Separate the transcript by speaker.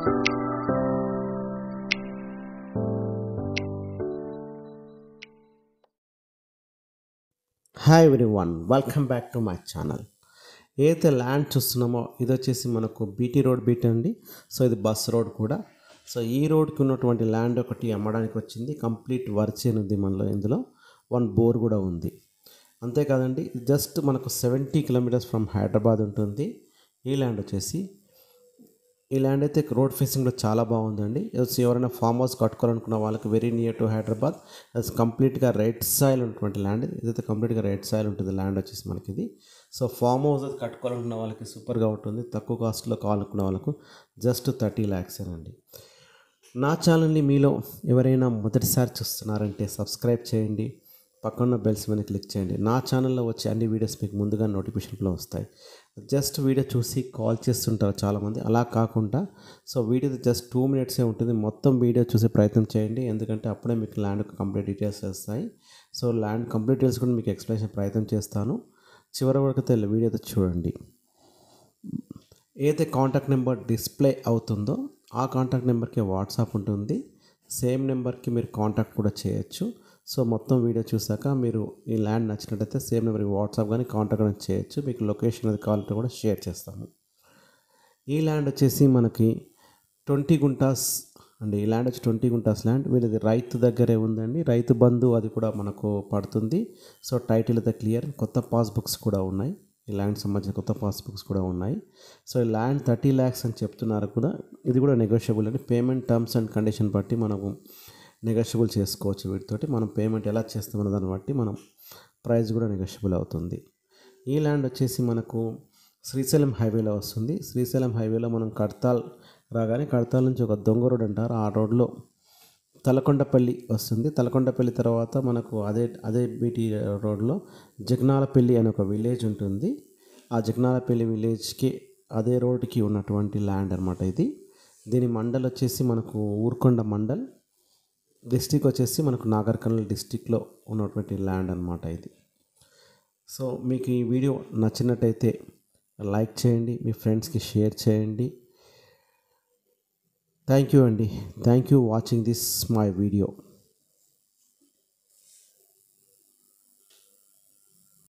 Speaker 1: hi everyone welcome back to my channel ఏదైతే land చూస్తున్నామో ఇది వచ్చేసి మనకు బీటీ రోడ్ బీట్ అండి సో ఇది బస్ రోడ్ కూడా సో ఈ రోడ్కి ఉన్నటువంటి ల్యాండ్ ఒకటి అమ్మడానికి వచ్చింది కంప్లీట్ వర్చేన్ ఉంది మనలో ఇందులో వన్ బోర్ కూడా ఉంది అంతేకాదండి జస్ట్ మనకు సెవెంటీ కిలోమీటర్స్ ఫ్రమ్ హైదరాబాద్ ఉంటుంది ఈ ల్యాండ్ వచ్చేసి ఈ ల్యాండ్ అయితే రోడ్ ఫేసింగ్లో చాలా బాగుందండి సో ఎవరైనా ఫామ్ హౌస్ కట్టుకోవాలనుకున్న వాళ్ళకి వెరీ నియర్ టు హైదరాబాద్ అది కంప్లీట్గా రెడ్ సాయిల్ ఉన్నటువంటి ల్యాండ్ ఇదైతే కంప్లీట్గా రెడ్ సాయిల్ ఉంటుంది ల్యాండ్ వచ్చేసి మనకి ఇది సో ఫామ్ హౌస్ అది కట్టుకోవాలనుకున్న వాళ్ళకి సూపర్గా ఉంటుంది తక్కువ కాస్ట్లో కావాలనుకున్న వాళ్ళకు జస్ట్ థర్టీ ల్యాక్స్ అండి నా ఛానల్ని మీలో ఎవరైనా మొదటిసారి చూస్తున్నారంటే సబ్స్క్రైబ్ చేయండి పక్కన బెల్స్ మీద క్లిక్ చేయండి నా ఛానల్లో వచ్చే అన్ని వీడియోస్ మీకు ముందుగా నోటిఫికేషన్లో వస్తాయి జస్ట్ వీడియో చూసి కాల్ చేస్తుంటారు చాలామంది అలా కాకుండా సో వీడియో జస్ట్ టూ మినిట్సే ఉంటుంది మొత్తం వీడియో చూసే ప్రయత్నం చేయండి ఎందుకంటే అప్పుడే మీకు ల్యాండ్ కంప్లీట్ డీటెయిల్స్ వస్తాయి సో ల్యాండ్ కంప్లీట్ డీటెయిల్స్ కూడా మీకు ఎక్స్ప్లెనేషన్ ప్రయత్నం చేస్తాను చివరి వరకు అయితే వీడియో అయితే చూడండి ఏదైతే కాంటాక్ట్ నెంబర్ డిస్ప్లే అవుతుందో ఆ కాంటాక్ట్ నెంబర్కి వాట్సాప్ ఉంటుంది సేమ్ నెంబర్కి మీరు కాంటాక్ట్ కూడా చేయొచ్చు సో మొత్తం వీడియో చూసాక మీరు ఈ ల్యాండ్ నచ్చినట్టయితే సేమ్ నెంబర్కి వాట్సాప్ కానీ కాంటాక్ట్ కానీ చేయొచ్చు మీకు లొకేషన్ అది కావాలంటే కూడా షేర్ చేస్తాము ఈ ల్యాండ్ వచ్చేసి మనకి ట్వంటీ గుంటాస్ అండి ఈ ల్యాండ్ వచ్చి ట్వంటీ గుంటాస్ ల్యాండ్ వీళ్ళది రైతు దగ్గరే ఉందండి రైతు బంధు అది కూడా మనకు పడుతుంది సో టైటిల్ అయితే క్లియర్ కొత్త పాస్బుక్స్ కూడా ఉన్నాయి ఈ ల్యాండ్ సంబంధించిన కొత్త పాస్బుక్స్ కూడా ఉన్నాయి సో ఈ ల్యాండ్ థర్టీ ల్యాక్స్ అని చెప్తున్నారు కూడా ఇది కూడా నెగోషియబుల్ అండి పేమెంట్ టర్మ్స్ అండ్ కండిషన్ బట్టి మనము నెగోషియబుల్ చేసుకోవచ్చు వీటితోటి మనం పేమెంట్ ఎలా చేస్తామన్న దాన్ని బట్టి మనం ప్రైస్ కూడా నెగోషియబుల్ అవుతుంది ఈ ల్యాండ్ వచ్చేసి మనకు శ్రీశైలం హైవేలో వస్తుంది శ్రీశైలం హైవేలో మనం కడతాల్ రాగానే కడతాల్ నుంచి ఒక దొంగ రోడ్ అంటారు ఆ రోడ్లో తలకొండపల్లి వస్తుంది తలకొండపల్లి తర్వాత మనకు అదే అదే బీటీ రోడ్లో జగనాలపల్లి అనే ఒక విలేజ్ ఉంటుంది ఆ జగనాలపల్లి విలేజ్కి అదే రోడ్కి ఉన్నటువంటి ల్యాండ్ అనమాట ఇది దీని మండల్ వచ్చేసి మనకు ఊర్కొండ మండల్ డిస్టిక్ వచ్చేసి మనకు నాగర్ కర్నూలు డిస్టిక్లో ఉన్నటువంటి ల్యాండ్ అనమాట ఇది సో మీకు ఈ వీడియో నచ్చినట్టయితే లైక్ చేయండి మీ ఫ్రెండ్స్కి షేర్ చేయండి థ్యాంక్ యూ అండి thank you watching this my video